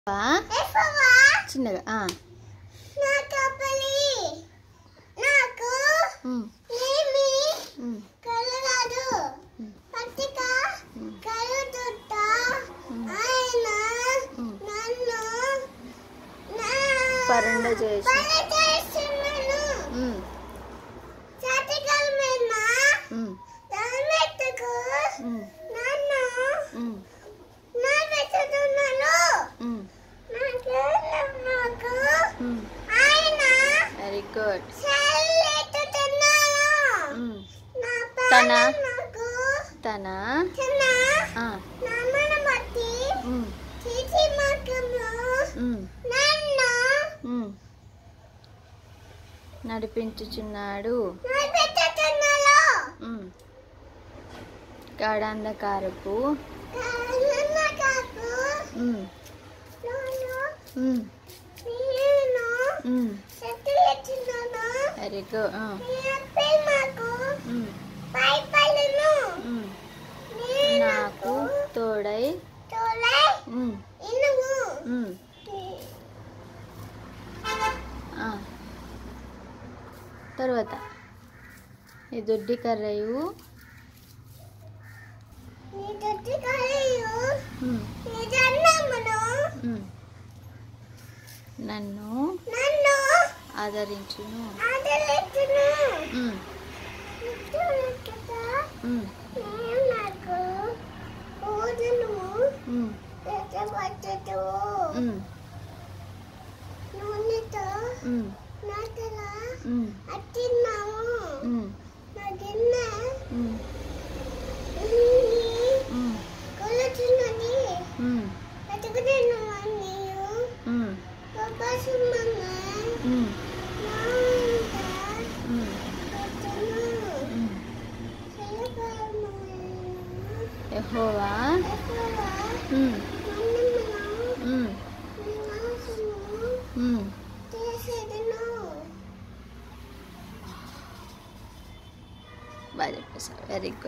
ఆ? ఎఫవా చిన్నగా ఆ. నాకు అప్పలి నాకు ఉమ్, నేమి ఉమ్, కలరాదు ఉమ్, పట్టిక ఉమ్, కలుతుట్ట ఉమ్. ఆయన ఉమ్. నన్ను నా పరుండ చేసి పని చేస్తున్నాను ఉమ్, చాటికల మీద ఉమ్, తలమెట్టుకు ఉమ్, నన్ను ఉమ్, నా పెట్టుతున్నాను ఉమ్, నాకు నాకు ఉమ్. ఆయన వెరీ గుడ్ చల్లెట్టుతున్నాను ఉమ్. నా తన? పాదం నాకు తన చిన్న ఆ, నామను బట్టి ఉమ్, తీసి మార్గంలో ఉమ్, నన్ను ఉమ్. నడిపించుచున్నాడు నడిపెట్టుతున్నాను ఉమ్. గాఢాంధకారపు కారణ కాకు ఉమ్, నన్ను ఉమ్, నేను ఉమ్. చెట్టులెట్టున్నాను వెరీ గుడ్ ఆ, నీ అప్పే మాకు ఉమ్, పై పళ్ళను ఉమ్. నేను నాకు తోడై తోలే ఉమ్, ఇనుము ఉమ్, ఆ. తర్వాత ఈ దొడ్డి కర్రయు నీ దొడ్డి కాయలు ఉమ్, నీ జన్మమును ఉమ్. నన్ను నన్ను ఆదరించును ఆదరించును ఉమ్, నిత్యులెక్కగా ఉమ్, నేను నాకు పూజను ఉమ్, తెచ్చబట్టదు ఉమ్, నూనెతో ఉమ్, నా తల ఉమ్, అట్టిన్నాము ఉమ్, నా గిన్నె ఉమ్, నిండి ఉమ్, కొలుచున్నది ఉమ్, బతుకుతున్న నీవు ఉమ్, గొప్పసుమన్నే ఉమ్, నా ఇంట ఉమ్, పెట్టును ఉమ్. చెయ్యగలను యెహోవా ఎక్కువ ఉమ్, మన్నమును ఉమ్, వినాశము ఉమ్. చేసేదను బాగా చెప్పేసా వెరీ గుడ్